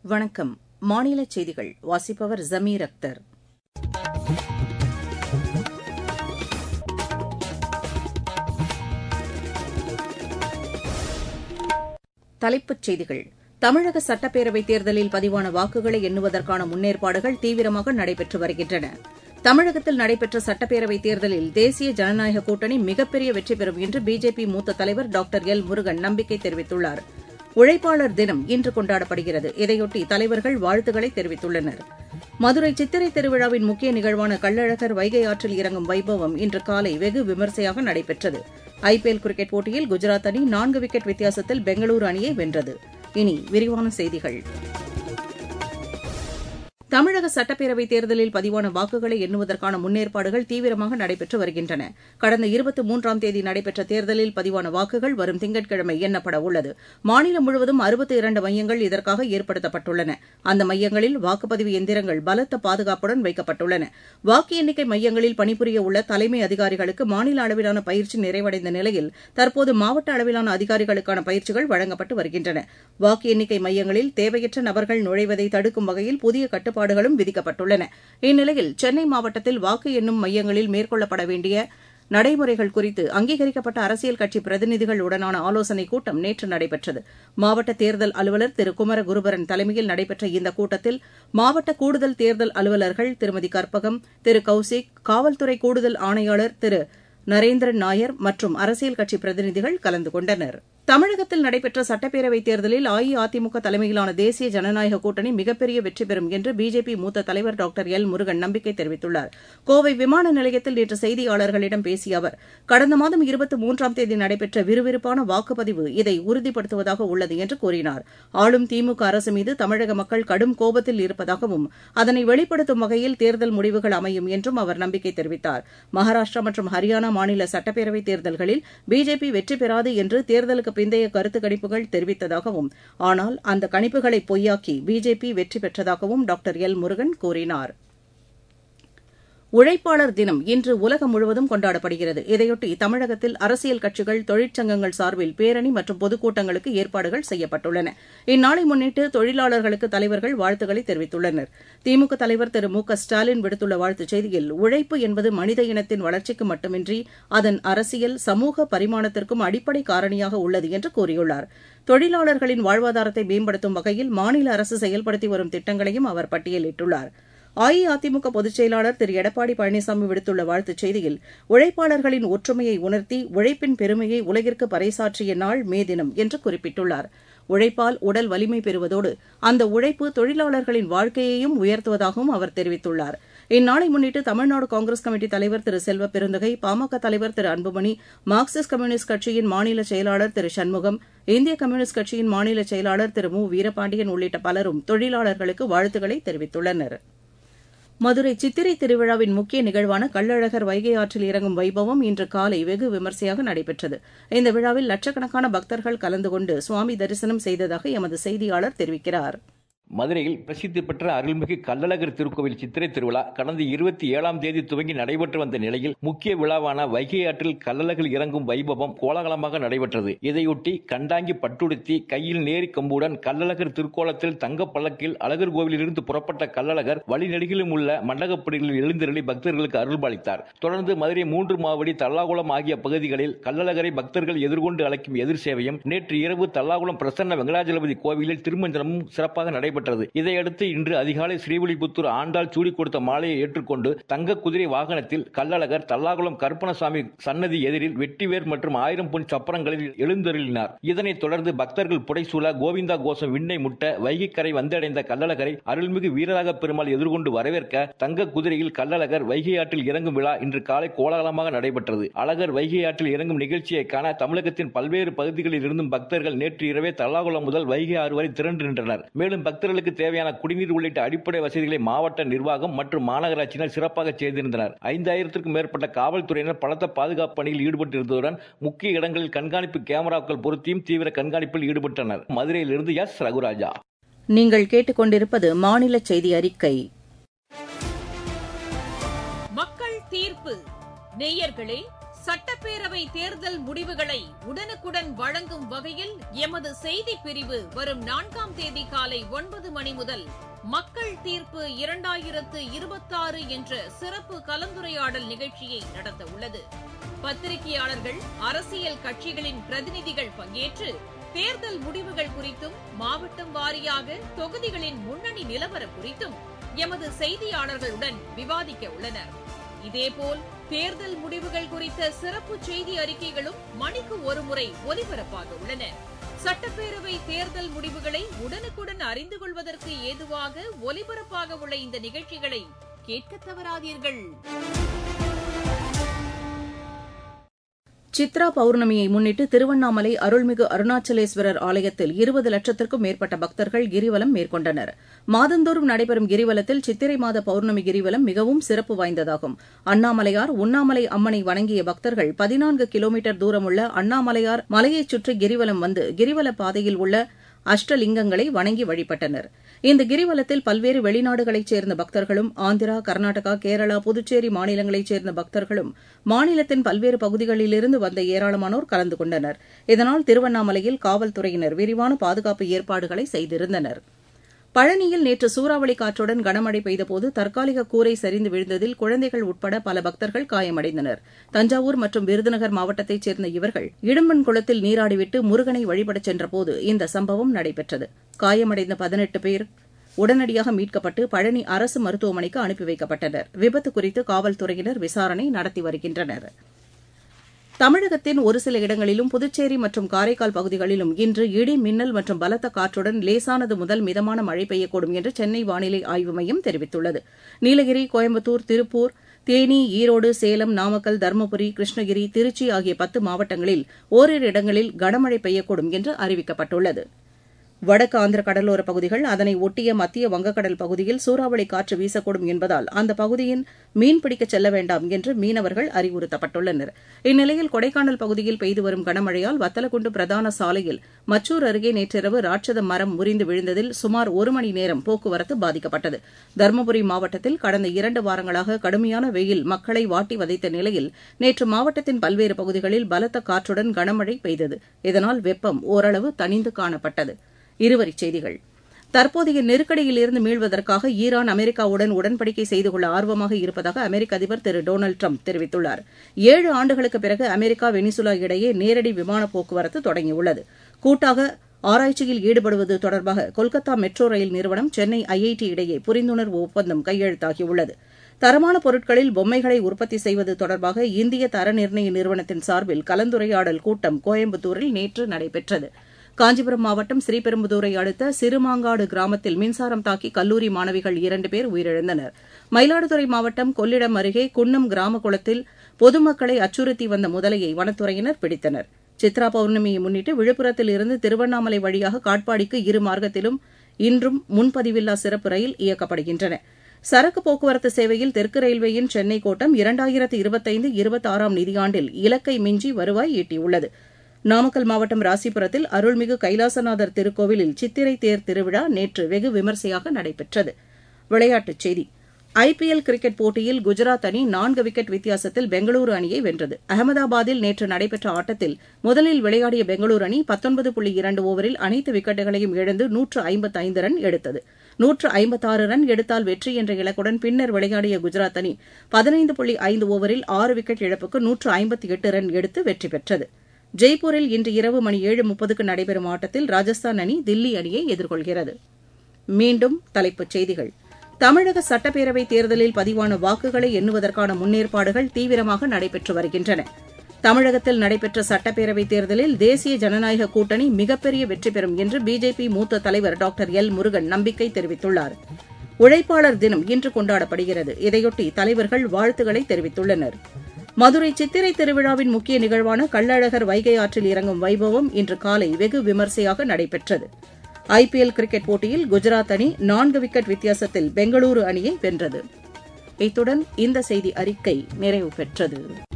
வணக்கம் மாநில செய்திகள் வாசிப்பவர் ஜமீர் அக்தர் தலைப்புச் செய்திகள் தமிழக சட்டப்பேரவைத் தேர்தலில் பதிவான வாக்குகளை எண்ணுவதற்கான முன்னேற்பாடுகள் தீவிரமாக நடைபெற்று வருகின்றன தமிழகத்தில் நடைபெற்ற சட்டப்பேரவைத் தேர்தலில் தேசிய ஜனநாயக கூட்டணி மிகப்பெரிய வெற்றி பெறும் என்று பிஜேபி மூத்த தலைவர் டாக்டர் எல் முருகன் நம்பிக்கை தெரிவித்துள்ளார் உழைப்பாளர் தினம் இன்று கொண்டாடப்படுகிறது இதையொட்டி தலைவர்கள் வாழ்த்துக்களை தெரிவித்துள்ளனர் மதுரை சித்திரை திருவிழாவின் முக்கிய நிகழ்வான கள்ளழகர் வைகை ஆற்றில் இறங்கும் வைபவம் இன்று காலை வெகு விமரிசையாக நடைபெற்றது ஐபிஎல் கிரிக்கெட் போட்டியில் குஜராத் அணி நான்கு விக்கெட் வித்தியாசத்தில் பெங்களூரு அணியை வென்றது இனி விரிவான செய்திகள் தமிழக சட்டப்பேரவைத் தேர்தலில் பதிவான வாக்குகளை எண்ணுவதற்கான முன்னேற்பாடுகள் தீவிரமாக நடைபெற்று வருகின்றன கடந்த இருபத்தி மூன்றாம் தேதி நடைபெற்ற தேர்தலில் பதிவான வாக்குகள் வரும் திங்கட்கிழமை எண்ணப்பட உள்ளது மாநிலம் முழுவதும் அறுபத்தி இரண்டு மையங்கள் இதற்காக ஏற்படுத்தப்பட்டுள்ளன அந்த மையங்களில் வாக்குப்பதிவு எந்திரங்கள் பலத்த பாதுகாப்புடன் வைக்கப்பட்டுள்ளன வாக்கு எண்ணிக்கை மையங்களில் பணிபுரிய உள்ள தலைமை அதிகாரிகளுக்கு மாநில அளவிலான பயிற்சி நிறைவடைந்த நிலையில் தற்போது மாவட்ட அளவிலான அதிகாரிகளுக்கான பயிற்சிகள் வழங்கப்பட்டு வருகின்றன வாக்கு எண்ணிக்கை மையங்களில் தேவையற்ற நபர்கள் நுழைவதை தடுக்கும் வகையில் புதிய கட்டுப்பாடு கட்டுப்பாடுகளும் விதிக்கப்பட்டுள்ளன இந்நிலையில் சென்னை மாவட்டத்தில் வாக்கு எண்ணும் மையங்களில் மேற்கொள்ளப்பட வேண்டிய நடைமுறைகள் குறித்து அங்கீகரிக்கப்பட்ட அரசியல் கட்சி பிரதிநிதிகளுடனான ஆலோசனைக் கூட்டம் நேற்று நடைபெற்றது மாவட்ட தேர்தல் அலுவலர் திரு குமர குருபரன் தலைமையில் நடைபெற்ற இந்த கூட்டத்தில் மாவட்ட கூடுதல் தேர்தல் அலுவலர்கள் திருமதி கற்பகம் திரு கௌசிக் காவல்துறை கூடுதல் ஆணையாளர் திரு நரேந்திரன் நாயர் மற்றும் அரசியல் கட்சி பிரதிநிதிகள் கலந்து கொண்டனர் தமிழகத்தில் நடைபெற்ற சட்டப்பேரவைத் தேர்தலில் அஇஅதிமுக தலைமையிலான தேசிய ஜனநாயக கூட்டணி மிகப்பெரிய வெற்றி பெறும் என்று பிஜேபி மூத்த தலைவர் டாக்டர் எல் முருகன் நம்பிக்கை தெரிவித்துள்ளார் கோவை விமான நிலையத்தில் நேற்று செய்தியாளர்களிடம் பேசிய அவர் கடந்த மாதம் இருபத்தி மூன்றாம் தேதி நடைபெற்ற விறுவிறுப்பான வாக்குப்பதிவு இதை உறுதிப்படுத்துவதாக உள்ளது என்று கூறினார் ஆளும் திமுக அரசு மீது தமிழக மக்கள் கடும் கோபத்தில் இருப்பதாகவும் அதனை வெளிப்படுத்தும் வகையில் தேர்தல் முடிவுகள் அமையும் என்றும் அவர் நம்பிக்கை தெரிவித்தார் மகாராஷ்டிரா மற்றும் ஹரியானா மாநில சட்டப்பேரவைத் தேர்தல்களில் பிஜேபி வெற்றி பெறாது என்று தேர்தலுக்கு பிந்தைய கருத்து கணிப்புகள் தெரிவித்ததாகவும் ஆனால் அந்த கணிப்புகளை பொய்யாக்கி பிஜேபி வெற்றி பெற்றதாகவும் டாக்டர் எல் முருகன் கூறினார் உழைப்பாளர் தினம் இன்று உலகம் முழுவதும் கொண்டாடப்படுகிறது இதையொட்டி தமிழகத்தில் அரசியல் கட்சிகள் தொழிற்சங்கங்கள் சார்பில் பேரணி மற்றும் பொதுக்கூட்டங்களுக்கு ஏற்பாடுகள் செய்யப்பட்டுள்ளன இந்நாளை முன்னிட்டு தொழிலாளர்களுக்கு தலைவர்கள் வாழ்த்துக்களை தெரிவித்துள்ளனர் திமுக தலைவர் திரு மு க ஸ்டாலின் விடுத்துள்ள வாழ்த்துச் செய்தியில் உழைப்பு என்பது மனித இனத்தின் வளர்ச்சிக்கு மட்டுமின்றி அதன் அரசியல் சமூக பரிமாணத்திற்கும் அடிப்படை காரணியாக உள்ளது என்று கூறியுள்ளார் தொழிலாளர்களின் வாழ்வாதாரத்தை மேம்படுத்தும் வகையில் மாநில அரசு செயல்படுத்தி வரும் திட்டங்களையும் அவர் பட்டியலிட்டுள்ளார் அஇஅதிமுக பொதுச் செயலாளர் திரு எடப்பாடி பழனிசாமி விடுத்துள்ள வாழ்த்துச் செய்தியில் உழைப்பாளர்களின் ஒற்றுமையை உணர்த்தி உழைப்பின் பெருமையை உலகிற்கு பறைசாற்றிய நாள் மே தினம் என்று குறிப்பிட்டுள்ளார் உழைப்பால் உடல் வலிமை பெறுவதோடு அந்த உழைப்பு தொழிலாளர்களின் வாழ்க்கையையும் உயர்த்துவதாகவும் அவர் தெரிவித்துள்ளார் இந்நாளை முன்னிட்டு தமிழ்நாடு காங்கிரஸ் கமிட்டி தலைவர் திரு செல்வ பெருந்தகை பாமக தலைவர் திரு அன்புமணி மார்க்சிஸ்ட் கம்யூனிஸ்ட் கட்சியின் மாநில செயலாளர் திரு சண்முகம் இந்திய கம்யூனிஸ்ட் கட்சியின் மாநில செயலாளர் திரு மு வீரபாண்டியன் உள்ளிட்ட பலரும் தொழிலாளர்களுக்கு வாழ்த்துக்களை தெரிவித்துள்ளனா் மதுரை சித்திரை திருவிழாவின் முக்கிய நிகழ்வான கள்ளழகர் வைகை ஆற்றில் இறங்கும் வைபவம் இன்று காலை வெகு விமரிசையாக நடைபெற்றது இந்த விழாவில் லட்சக்கணக்கான பக்தர்கள் கலந்து கொண்டு சுவாமி தரிசனம் செய்ததாக எமது செய்தியாளர் தெரிவிக்கிறார் மதுரையில் பிரசித்தி பெற்ற அருள்மிகு கள்ளழகர் திருக்கோவில் சித்திரை திருவிழா கடந்த இருபத்தி ஏழாம் தேதி துவங்கி நடைபெற்று வந்த நிலையில் முக்கிய விழாவான வைகை ஆற்றில் கள்ளழகர் இறங்கும் வைபவம் கோலாகலமாக நடைபெற்றது இதையொட்டி கண்டாங்கி பட்டுடுத்தி கையில் நேரி கம்புடன் கள்ளழகர் திருக்கோலத்தில் தங்க பல்லக்கில் அழகர் கோவிலிலிருந்து புறப்பட்ட கள்ளழகர் வழிநெடுகிலும் உள்ள மண்டகப்படிகளில் எழுந்திரளி பக்தர்களுக்கு அருள்பாலித்தார் தொடர்ந்து மதுரை மூன்று மாவடி தல்லாகுளம் ஆகிய பகுதிகளில் கள்ளழகரை பக்தர்கள் எதிர்கொண்டு அழைக்கும் எதிர் சேவையும் நேற்று இரவு தல்லாகுளம் பிரசன்ன வெங்கடாஜலபதி கோவிலில் திருமஞ்சனமும் சிறப்பாக நடைபெற்றது நடைபெற்றது இதையடுத்து இன்று அதிகாலை ஸ்ரீவில்லிபுத்தூர் ஆண்டாள் சூடி கொடுத்த மாலையை ஏற்றுக்கொண்டு தங்க குதிரை வாகனத்தில் கள்ளழகர் தல்லாகுளம் கருப்பணசாமி சன்னதி எதிரில் வெட்டிவேர் மற்றும் ஆயிரம் பொன் சப்பரங்களில் எழுந்தருளினார் இதனைத் தொடர்ந்து பக்தர்கள் புடைசூழ கோவிந்தா கோஷம் விண்ணை முட்ட வைகைக்கரை வந்தடைந்த கள்ளழகரை அருள்மிகு வீரராக பெருமாள் எதிர்கொண்டு வரவேற்க தங்க குதிரையில் கள்ளழகர் வைகை ஆற்றில் இறங்கும் விழா இன்று காலை கோலாகலமாக நடைபெற்றது அழகர் வைகை ஆற்றில் இறங்கும் நிகழ்ச்சியை காண தமிழகத்தின் பல்வேறு பகுதிகளில் இருந்தும் பக்தர்கள் நேற்று இரவே தல்லாகுளம் முதல் வைகை ஆறு வரை திரண்டு நின்றனர் மேலும் பக்தர்கள் பக்தர்களுக்கு தேவையான குடிநீர் உள்ளிட்ட அடிப்படை வசதிகளை மாவட்ட நிர்வாகம் மற்றும் மாநகராட்சியினர் சிறப்பாக செய்திருந்தனர் ஐந்தாயிரத்திற்கும் மேற்பட்ட காவல்துறையினர் பலத்த பாதுகாப்பு பணியில் ஈடுபட்டிருந்ததுடன் முக்கிய இடங்களில் கண்காணிப்பு கேமராக்கள் பொருத்தியும் தீவிர கண்காணிப்பில் ஈடுபட்டனர் மதுரையிலிருந்து எஸ் ரகுராஜா நீங்கள் கேட்டுக்கொண்டிருப்பது மாநில செய்தி அறிக்கை மக்கள் தீர்ப்பு நேயர்களே சட்டப்பேரவை தேர்தல் முடிவுகளை உடனுக்குடன் வழங்கும் வகையில் எமது செய்தி பிரிவு வரும் நான்காம் தேதி காலை ஒன்பது மணி முதல் மக்கள் தீர்ப்பு இரண்டாயிரத்து இருபத்தாறு என்ற சிறப்பு கலந்துரையாடல் நிகழ்ச்சியை நடத்த உள்ளது பத்திரிகையாளர்கள் அரசியல் கட்சிகளின் பிரதிநிதிகள் பங்கேற்று தேர்தல் முடிவுகள் குறித்தும் மாவட்டம் வாரியாக தொகுதிகளின் முன்னணி நிலவரம் குறித்தும் எமது செய்தியாளர்களுடன் விவாதிக்க உள்ளனர் இதேபோல் தேர்தல் முடிவுகள் குறித்த சிறப்பு செய்தி அறிக்கைகளும் மணிக்கு ஒருமுறை ஒலிபரப்பாக உள்ளன சட்டப்பேரவை தேர்தல் முடிவுகளை உடனுக்குடன் அறிந்து கொள்வதற்கு ஏதுவாக ஒலிபரப்பாக உள்ள இந்த நிகழ்ச்சிகளை கேட்க தவறாதீர்கள் சித்ரா பௌர்ணமியை முன்னிட்டு திருவண்ணாமலை அருள்மிகு அருணாச்சலேஸ்வரர் ஆலயத்தில் இருபது லட்சத்திற்கும் மேற்பட்ட பக்தர்கள் கிரிவலம் மேற்கொண்டனர் மாதந்தோறும் நடைபெறும் கிரிவலத்தில் சித்திரை மாத பௌர்ணமி கிரிவலம் மிகவும் சிறப்பு வாய்ந்ததாகும் அண்ணாமலையார் உண்ணாமலை அம்மனை வணங்கிய பக்தர்கள் பதினான்கு கிலோமீட்டர் தூரமுள்ள அண்ணாமலையார் மலையைச் சுற்றி கிரிவலம் வந்து கிரிவல பாதையில் உள்ள அஷ்டலிங்கங்களை வணங்கி வழிபட்டனர் இந்த கிரிவலத்தில் பல்வேறு வெளிநாடுகளைச் சேர்ந்த பக்தர்களும் ஆந்திரா கர்நாடகா கேரளா புதுச்சேரி மாநிலங்களைச் சேர்ந்த பக்தர்களும் மாநிலத்தின் பல்வேறு பகுதிகளிலிருந்து வந்த ஏராளமானோர் கலந்து கொண்டனர் இதனால் திருவண்ணாமலையில் காவல்துறையினர் விரிவான பாதுகாப்பு ஏற்பாடுகளை செய்திருந்தனர் பழனியில் நேற்று சூறாவளி காற்றுடன் கனமழை பெய்தபோது தற்காலிக கூரை சரிந்து விழுந்ததில் குழந்தைகள் உட்பட பல பக்தர்கள் காயமடைந்தனர் தஞ்சாவூர் மற்றும் விருதுநகர் மாவட்டத்தைச் சேர்ந்த இவர்கள் இடும்பன் குளத்தில் நீராடிவிட்டு முருகனை வழிபடச் சென்றபோது இந்த சம்பவம் நடைபெற்றது காயமடைந்த பதினெட்டு பேர் உடனடியாக மீட்கப்பட்டு பழனி அரசு மருத்துவமனைக்கு அனுப்பி வைக்கப்பட்டனர் விபத்து குறித்து காவல்துறையினர் விசாரணை நடத்தி வருகின்றனர் தமிழகத்தின் ஒரு சில இடங்களிலும் புதுச்சேரி மற்றும் காரைக்கால் பகுதிகளிலும் இன்று இடி மின்னல் மற்றும் பலத்த காற்றுடன் லேசானது முதல் மிதமான மழை பெய்யக்கூடும் என்று சென்னை வானிலை ஆய்வு மையம் தெரிவித்துள்ளது நீலகிரி கோயம்புத்தூர் திருப்பூர் தேனி ஈரோடு சேலம் நாமக்கல் தருமபுரி கிருஷ்ணகிரி திருச்சி ஆகிய பத்து மாவட்டங்களில் ஓரிரு இடங்களில் கனமழை பெய்யக்கூடும் என்று அறிவிக்கப்பட்டுள்ளது வடக்கு ஆந்திர கடலோர பகுதிகள் அதனை ஒட்டிய மத்திய வங்கக்கடல் பகுதியில் சூறாவளி காற்று வீசக்கூடும் என்பதால் அந்த பகுதியின் மீன்பிடிக்கச் செல்ல வேண்டாம் என்று மீனவர்கள் அறிவுறுத்தப்பட்டுள்ளனர் இந்நிலையில் கொடைக்கானல் பகுதியில் பெய்து வரும் கனமழையால் வத்தலக்குண்டு பிரதான சாலையில் மச்சூர் அருகே நேற்றிரவு ராட்சத மரம் முறிந்து விழுந்ததில் சுமார் ஒரு மணி நேரம் போக்குவரத்து பாதிக்கப்பட்டது தருமபுரி மாவட்டத்தில் கடந்த இரண்டு வாரங்களாக கடுமையான வெயில் மக்களை வாட்டி வதைத்த நிலையில் நேற்று மாவட்டத்தின் பல்வேறு பகுதிகளில் பலத்த காற்றுடன் கனமழை பெய்தது இதனால் வெப்பம் ஓரளவு தணிந்து காணப்பட்டது இருவரிச் செய்திகள் தற்போதைய நெருக்கடியிலிருந்து மீள்வதற்காக ஈரான் அமெரிக்காவுடன் உடன்படிக்கை செய்து கொள்ள ஆர்வமாக இருப்பதாக அமெரிக்க அதிபர் திரு டொனால்டு ட்ரம்ப் தெரிவித்துள்ளார் ஏழு ஆண்டுகளுக்கு பிறகு அமெரிக்கா வெனிசுலா இடையே நேரடி விமான போக்குவரத்து தொடங்கியுள்ளது கூட்டாக ஆராய்ச்சியில் ஈடுபடுவது தொடர்பாக கொல்கத்தா மெட்ரோ ரயில் நிறுவனம் சென்னை ஐஐடி இடையே புரிந்துணர்வு ஒப்பந்தம் கையெழுத்தாகியுள்ளது தரமான பொருட்களில் பொம்மைகளை உற்பத்தி செய்வது தொடர்பாக இந்திய தர நிர்ணய நிறுவனத்தின் சார்பில் கலந்துரையாடல் கூட்டம் கோயம்புத்தூரில் நேற்று நடைபெற்றது காஞ்சிபுரம் மாவட்டம் ஸ்ரீபெரும்புதூரை அடுத்த சிறுமாங்காடு கிராமத்தில் மின்சாரம் தாக்கி கல்லூரி மாணவிகள் இரண்டு பேர் உயிரிழந்தனர் மயிலாடுதுறை மாவட்டம் கொள்ளிடம் அருகே குன்னம் கிராம குளத்தில் பொதுமக்களை அச்சுறுத்தி வந்த முதலையை வனத்துறையினர் பிடித்தனர் சித்ரா பௌர்ணமியை முன்னிட்டு விழுப்புரத்தில் இருந்து திருவண்ணாமலை வழியாக காட்பாடிக்கு இரு மார்க்கத்திலும் இன்றும் முன்பதிவில்லா சிறப்பு ரயில் இயக்கப்படுகின்றன சரக்கு போக்குவரத்து சேவையில் தெற்கு ரயில்வேயின் சென்னை கோட்டம் இரண்டாயிரத்து இருபத்தைந்து இருபத்தாறாம் நிதியாண்டில் இலக்கை மிஞ்சி வருவாய் ஈட்டியுள்ளது நாமக்கல் மாவட்டம் ராசிபுரத்தில் அருள்மிகு கைலாசநாதர் திருக்கோவிலில் சித்திரை தேர் திருவிழா நேற்று வெகு விமரிசையாக நடைபெற்றது விளையாட்டுச் செய்தி ஐபிஎல் கிரிக்கெட் போட்டியில் குஜராத் அணி நான்கு விக்கெட் வித்தியாசத்தில் பெங்களூரு அணியை வென்றது அகமதாபாத்தில் நேற்று நடைபெற்ற ஆட்டத்தில் முதலில் விளையாடிய பெங்களூரு அணி பத்தொன்பது புள்ளி இரண்டு ஓவரில் அனைத்து விக்கெட்டுகளையும் இழந்து நூற்று ஐம்பத்தைந்து ரன் எடுத்தது நூற்று ஐம்பத்தாறு ரன் எடுத்தால் வெற்றி என்ற இலக்குடன் பின்னர் விளையாடிய குஜராத் அணி பதினைந்து புள்ளி ஐந்து ஓவரில் ஆறு விக்கெட் இழப்புக்கு நூற்று ஐம்பத்தி எட்டு ரன் எடுத்து வெற்றி பெற்றது ஜெய்ப்பூரில் இன்று இரவு மணி ஏழு முப்பதுக்கு நடைபெறும் ஆட்டத்தில் ராஜஸ்தான் அணி தில்லி அணியை எதிர்கொள்கிறது மீண்டும் தலைப்புச் செய்திகள் தமிழக சட்டப்பேரவைத் தேர்தலில் பதிவான வாக்குகளை எண்ணுவதற்கான முன்னேற்பாடுகள் தீவிரமாக நடைபெற்று வருகின்றன தமிழகத்தில் நடைபெற்ற சட்டப்பேரவைத் தேர்தலில் தேசிய ஜனநாயக கூட்டணி மிகப்பெரிய வெற்றி பெறும் என்று பிஜேபி மூத்த தலைவர் டாக்டர் எல் முருகன் நம்பிக்கை தெரிவித்துள்ளார் உழைப்பாளர் தினம் இன்று கொண்டாடப்படுகிறது இதையொட்டி தலைவர்கள் வாழ்த்துக்களை தெரிவித்துள்ளனர் மதுரை சித்திரை திருவிழாவின் முக்கிய நிகழ்வான கள்ளழகர் வைகை ஆற்றில் இறங்கும் வைபவம் இன்று காலை வெகு விமரிசையாக நடைபெற்றது ஐபிஎல் கிரிக்கெட் போட்டியில் குஜராத் அணி நான்கு விக்கெட் வித்தியாசத்தில் பெங்களூரு அணியை வென்றது இத்துடன் இந்த செய்தி அறிக்கை நிறைவு பெற்றது